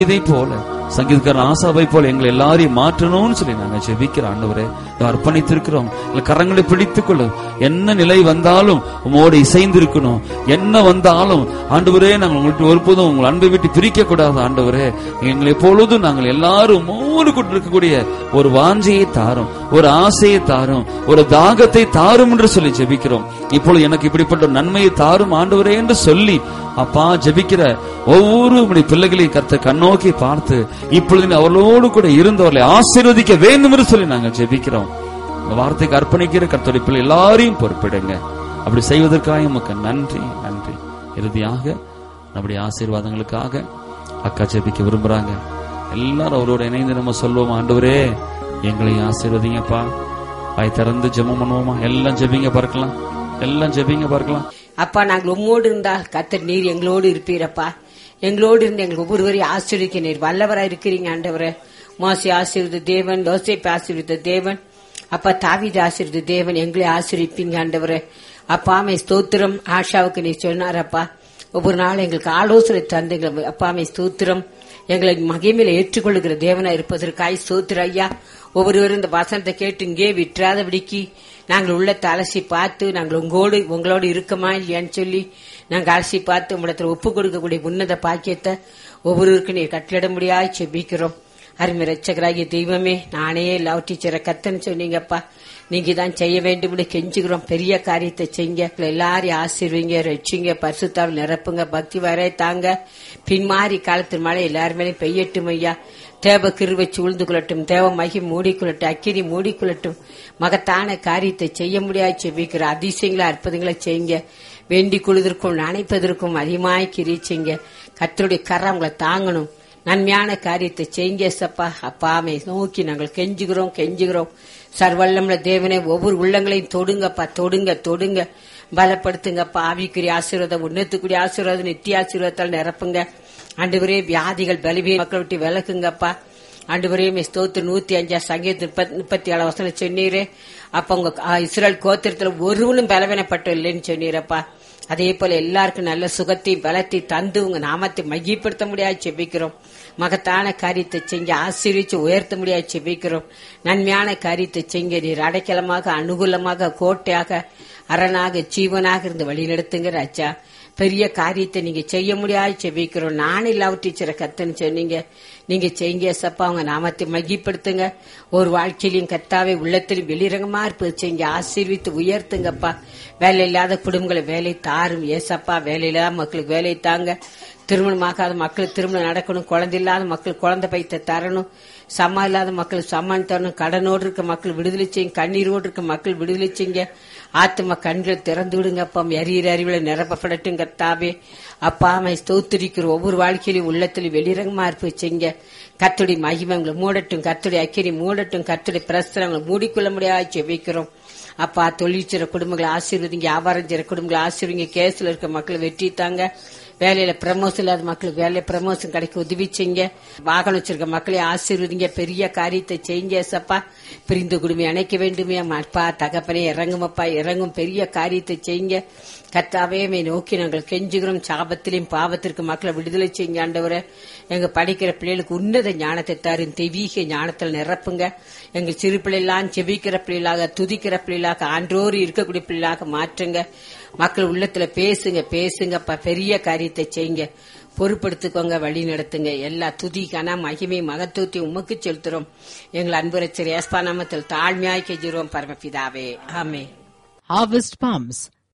இதை போல சங்கீதக்காரன் ஆசாவை போல எங்களை எல்லாரையும் மாற்றணும்னு சொல்லி நாங்க ஜெபிக்கிற ஆண்டவரே இதோ அர்ப்பணித்திருக்கிறோம் எங்கள் கரங்களை பிடித்துக் கொள்ளும் என்ன நிலை வந்தாலும் உமோடு இசைந்து இருக்கணும் என்ன வந்தாலும் ஆண்டவரே நாங்கள் உங்கள்கிட்ட ஒருபோதும் உங்கள் அன்பை விட்டு பிரிக்க கூடாது ஆண்டவரே எங்களை எப்பொழுதும் நாங்கள் எல்லாரும் மூணு கொண்டு இருக்கக்கூடிய ஒரு வாஞ்சையை தாரும் ஒரு ஆசையை தாரும் ஒரு தாகத்தை தாரும் என்று சொல்லி ஜெபிக்கிறோம் இப்பொழுது எனக்கு இப்படிப்பட்ட ஒரு நன்மையை தாரும் ஆண்டவரே என்று சொல்லி அப்பா ஜெபிக்கிற ஒவ்வொரு உம்முடைய பிள்ளைகளையும் கர்த்த கண்ணோக்கி பார்த்து இப்பொழுது நீ அவர்களோடு கூட இருந்தவர்களை ஆசீர்வதிக்க வேண்டும் என்று சொல்லி நாங்கள் ஜெபிக்கிறோம் இந்த வார்த்தைக்கு அர்ப்பணிக்கிற கர்த்தருடைய பிள்ளை எல்லாரையும் பொறுப்பிடுங்க அப்படி செய்வதற்காக உமக்கு நன்றி நன்றி இறுதியாக நம்முடைய ஆசீர்வாதங்களுக்காக அக்கா ஜெபிக்க விரும்புறாங்க எல்லாரும் அவரோட இணைந்து நம்ம சொல்வோம் ஆண்டவரே எங்களை ஆசீர்வதிங்கப்பா வாய் திறந்து ஜெபம் பண்ணுவோமா எல்லாம் ஜெபிங்க பார்க்கலாம் எல்லாம் ஜெபிங்க பார்க்கலாம் அப்பா நாங்கள் உம்மோடு இருந்தால் கத்தர் நீர் எங்களோடு இருப்பீரப்பா எங்களோடு இருந்து எங்கள் ஒவ்வொருவரையும் ஆசீர்வதிக்க நீர் வல்லவரா இருக்கிறீங்க ஆண்டவரே மோசி ஆசீர்வத தேவன் யோசேப்பு ஆசீர்வத தேவன் அப்பா தாவீது ஆசீர்வத தேவன் எங்களை ஆசீர்விப்பீங்க ஆண்டவரே அப்பா மே ஸ்தோத்திரம் ஆஷாவுக்கு நீ சொன்னாரப்பா ஒவ்வொரு நாளும் எங்களுக்கு ஆலோசனை தந்துங்க அப்பாமை ஸ்தோத்திரம் எங்களை மகிமையில ஏற்றுக்கொள்ளுகிற தேவனா இருப்பதற்காய் ஸ்தோத்திர ஐயா ஒவ்வொருவரும் இந்த வசனத்தை கேட்டு இங்கே விட்டுறாதபடிக்கு நாங்கள் உள்ள அலசி பார்த்து நாங்கள் உங்களோடு உங்களோடு இருக்கமா இல்லையான்னு சொல்லி நாங்கள் அலசி பார்த்து உங்களிடத்துல ஒப்பு கொடுக்கக்கூடிய உன்னத பாக்கியத்தை ஒவ்வொருவருக்கும் நீர் கட்டளிட முடியாது செபிக்கிறோம் அருமை ரட்சகராகிய தெய்வமே நானே லவ் டீச்சரை கத்தன்னு சொன்னீங்கப்பா நீங்க தான் செய்ய வேண்டும் கெஞ்சுகிறோம் பெரிய காரியத்தை செய்யுங்க எல்லாரையும் ஆசீர்வீங்க ரட்சிங்க பரிசுத்தாவில் நிரப்புங்க பக்தி வரை தாங்க பின்மாறி காலத்தின் மழை எல்லாரும் மேலேயும் பெய்யட்டும் ஐயா தேவ கிருவை சூழ்ந்து கொள்ளட்டும் தேவ மகி மூடிக்கொள்ளட்டும் அக்கினி மூடிக்கொள்ளட்டும் மகத்தான காரியத்தை செய்ய முடியாது செபிக்கிற அதிசயங்களை அற்புதங்களை செய்யுங்க வேண்டிக் கொள்வதற்கும் நினைப்பதற்கும் அதிகமாய் கிரீச்சிங்க கத்தருடைய கரம் உங்களை தாங்கணும் நன்மையான காரியத்தை செய்யுங்க சப்பா அப்பாமை நோக்கி நாங்கள் கெஞ்சுகிறோம் கெஞ்சுகிறோம் சர்வல்லம்ல தேவனே ஒவ்வொரு உள்ளங்களையும் தொடுங்கப்பா தொடுங்க தொடுங்க பலப்படுத்துங்கப்பா ஆவிக்குரிய ஆசீர்வாதம் உன்னத்துக்குரிய ஆசீர்வாதம் நித்திய ஆசீர்வாதத்தால் நிரப்புங்க ஆண்டவரே வியாதிகள் பலவீன மக்கள் விட்டு விலக்குங்கப்பா ஆண்டவரே ஸ்தோத்து நூத்தி அஞ்சா சங்கீத முப்பத்தி ஏழு வசனம் சொன்னீரே அப்ப உங்க ஆ, இஸ்ரேல் கோத்திரத்துல ஒருவனும் பலவீனப்பட்டு இல்லைன்னு சொன்னீரப்பா அதே போல எல்லாருக்கும் நல்ல சுகத்தையும் பலத்தையும் தந்து உங்க நாமத்தை மையப்படுத்த முடியாது செபிக்கிறோம் மகத்தான காரியத்தை செஞ்சு ஆசீர்விச்சு உயர்த்த முடியாது செபிக்கிறோம் நன்மையான காரியத்தை செய்ங்க நீர் அடைக்கலமாக அனுகூலமாக கோட்டையாக அரணாக ஜீவனாக இருந்து வழிநடத்துங்க ராஜா பெரிய காரியத்தை நீங்க செய்ய முடியாது செபிக்கிறோம் நானே லவ் டீச்சரை கத்துன்னு சொன்னீங்க நீங்க செய்யுங்க சப்பா அவங்க நாமத்தை மகிப்படுத்துங்க ஒரு வாழ்க்கையிலையும் கத்தாவே உள்ளத்திலும் வெளிரங்கமா இருப்பது செய்யுங்க ஆசீர்வித்து உயர்த்துங்கப்பா வேலை இல்லாத குடும்பங்களை வேலை தாரும் ஏசப்பா வேலை இல்லாத மக்களுக்கு வேலை தாங்க திருமணமாகாத மக்களுக்கு திருமணம் நடக்கணும் குழந்தை இல்லாத மக்கள் குழந்தை பைத்த தரணும் சம்மா இல்லாத மக்களுக்கு சம்மான் தரணும் கடனோடு இருக்க மக்கள் விடுதலை செய்யுங்க கண்ணீரோடு இருக்க மக்கள் விடுதலை செய்யுங்க ஆத்ம கண்கள் திறந்து விடுங்க அப்பா எரியற அறிவுல நிரப்பப்படட்டும் கத்தாவே அப்பா அமை ஸ்தோத்திரிக்கிற ஒவ்வொரு வாழ்க்கையிலும் உள்ளத்திலும் வெளிரங்கமா இருப்பு செய்யுங்க கத்துடைய மகிமங்களை மூடட்டும் கத்துடைய அக்கிரி மூடட்டும் கத்துடைய பிரஸ்தரங்களை மூடிக்கொள்ள முடியாது செவிக்கிறோம் அப்பா தொழிற்சிற குடும்பங்களை ஆசீர்வதிங்க வியாபாரம் செய்யற குடும்பங்களை ஆசீர்வதிங்க கேஸ்ல இருக்க மக்களை வெற்றி தாங்க வேலையில ப்ரமோஷன் இல்லாத மக்களுக்கு வேலையில ப்ரமோஷன் கிடைக்க உதவி செய்யுங்க வாகனம் வச்சிருக்க மக்களை ஆசீர்வதிங்க பெரிய காரியத்தை செய்யுங்க சப்பா பிரிந்து குடும்பம் அணைக்க வேண்டுமே அப்பா தகப்பனே இறங்குமப்பா இறங்கும் பெரிய காரியத்தை செய்யுங்க கத்தாவே மே நோக்கி நாங்கள் கெஞ்சுகிறோம் சாபத்திலையும் பாவத்திற்கு மக்களை விடுதலை செய்யுங்க ஆண்டவரை எங்க படிக்கிற பிள்ளைகளுக்கு உன்னத ஞானத்தை தரும் தெய்வீக ஞானத்தில் நிரப்புங்க எங்க சிறு பிள்ளைலாம் செபிக்கிற பிள்ளைகளாக துதிக்கிற பிள்ளைகளாக ஆன்றோரு இருக்கக்கூடிய பிள்ளைகளாக மாற்றுங்க மக்கள் உள்ளத்துல பேசுங்க பேசுங்கப்பா பெரிய காரியத்தை செய்யுங்க பொறுப்படுத்திக்கோங்க வழி நடத்துங்க எல்லா துதி கன மகிமை மகத்துவத்தையும் உமக்கு செலுத்துறோம் எங்கள் அன்புரச்சர் ஏஸ்பா நாமத்தில் தாழ்மையாய் கெஞ்சுறோம் பரமபிதாவே ஆமே Harvest Palms.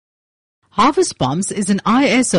Harvest Palms is an ISO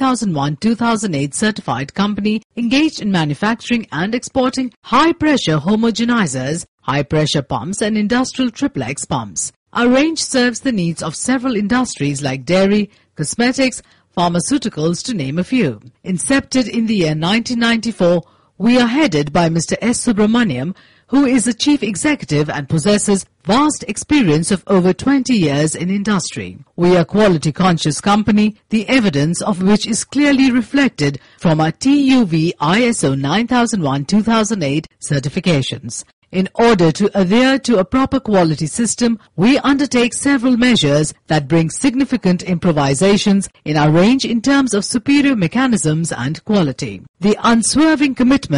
9001-2008 certified company engaged in manufacturing and exporting high-pressure homogenizers, high-pressure pumps and industrial triplex pumps. Our range serves the needs of several industries like dairy, cosmetics, pharmaceuticals to name a few. Incepted in the year 1994, we are headed by Mr. S. Subramaniam, who is the chief executive and possesses vast experience of over 20 years in industry. We are quality conscious company, the evidence of which is clearly reflected from our TUV ISO 9001-2008 certifications. In order to adhere to a proper quality system, we undertake several measures that bring significant improvisations in our range in terms of superior mechanisms and quality. The unswerving commitment